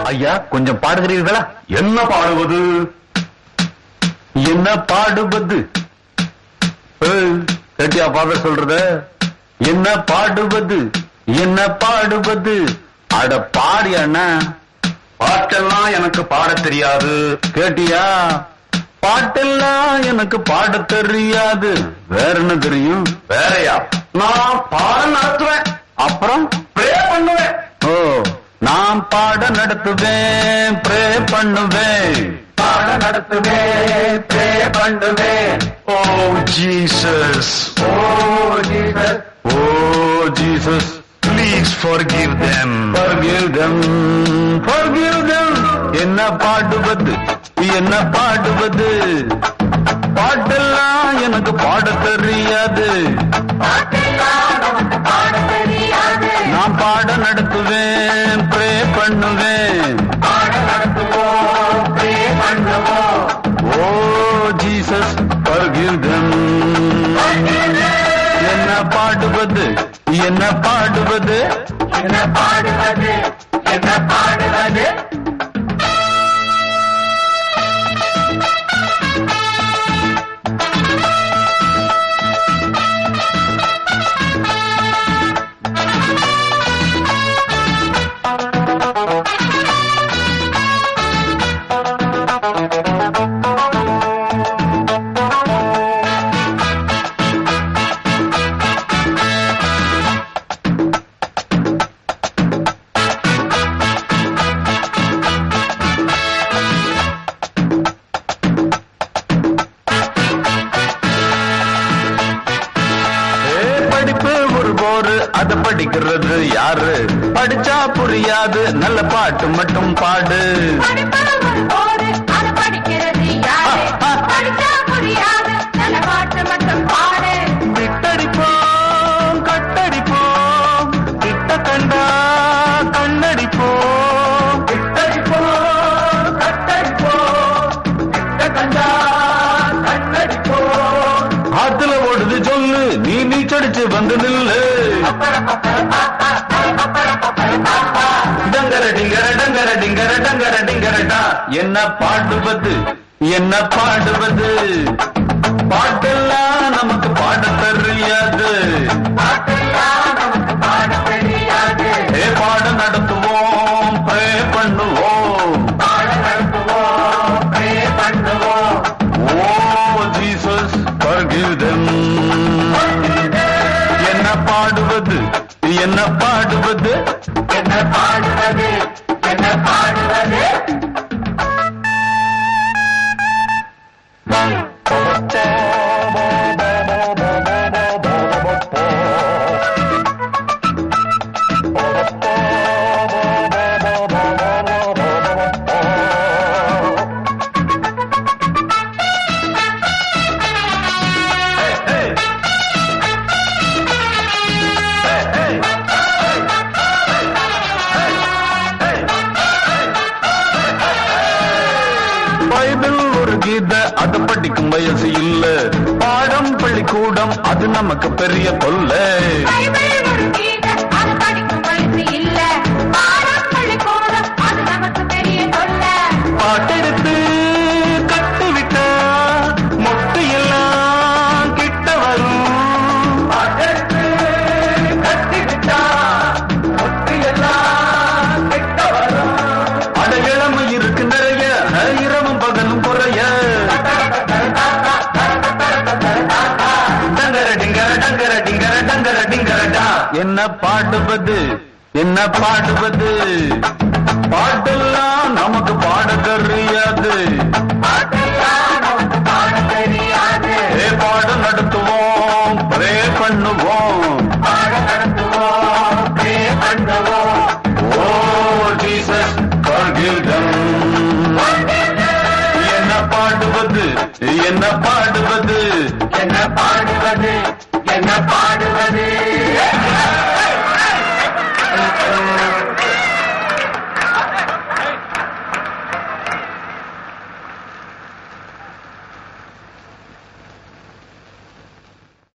ஐயா கொஞ்சம் பாடுகிறீர்களா என்ன பாடுவது என்ன பாடுவது ஏய், கேட்டியா ஃபாதர் சொல்றத என்ன பாடுவது என்ன பாடுவது அட பாடி அண்ணா பாட்டெல்லாம் எனக்கு பாடத் தெரியாது கேட்டியா பாட்டெல்லாம் எனக்கு பாட தெரியாது வேற என்ன தெரியும் வேறயா நான் பாடம் நடத்துவேன் அப்புறம் ப்ரே பண்ணுவேன் ஓ நான் பாட நடத்துவேன் ப்ரே பண்ணுவேன் பாட நடத்துவேன் ப்ரே பண்ணுவேன் oh Jesus oh Jesus oh Jesus please forgive them forgive them forgive them என்ன பாடுவது என்ன பாடுவது பாட்டெல்லாம் எனக்கு பாட தெரியாது நான் பாட நடத்துவேன் ப்ரே பண்ணுவேன் ஓ ஜீசஸ் forgive them என்ன பாடுவது என்ன பாடுவது என்ன பாடுவது என்ன பாடுவது ஏ, படிப்பு ஒரு போரு அத படிக்கிறது யாரு படிச்சா புரியாது நல்ல பாட்டு மட்டும் பாடு விட்டடிப்போம் கட்டடிப்போம் கிட்ட கண்டா கண்ணடிப்போம் கட்டடிப்போம் கட்டடிப்போம் கிட்ட கண்டா கண்ணடிப்போம் ஆத்துல ஓடுது சொல்லு நீ நீச்சடிச்சு வந்து நில்லு டங்கர டிங்கர டங்கர டிங்கர டங்கர டிங்கரடா என்ன பாடுவது என்ன பாடுவது பாட்டெல்லாம் நமக்கு பாட தெரியாது ஏ பாட நடத்துவோம் ப்ரே பண்ணுவோம் ஓ ஜீசஸ் forgive them என்ன பாடுவது என்ன பாடுவது என்ன பாடுவது என்ன பாடுவது பைபிள் ஒரு கீத அது படிக்கும் வயசு இல்ல பாடம் பள்ளிக்கூடம் அது நமக்கு பெரிய தொல்லை பாட்டெடுத்து கட்டு விட்டா மொட்டு எல்லாம் கிட்ட வரும் பாட்டெடுத்து கட்டிவிட்டா ஒட்டு எல்லாம் கிட்ட வரும் அட இளமை இருக்கு நிறைய இரவும் பகலும் குறைய டங்கர டிங்கர டங்கர டிங்கர டங்கர டிங்கரடா என்ன பாடுவது என்ன பாடுவது பாட்டெல்லாம் நமக்கு பாட தெரியாது தெரியாது ஏ பாடம் நடத்துவோம் ப்ரே பண்ணுவோம் பாட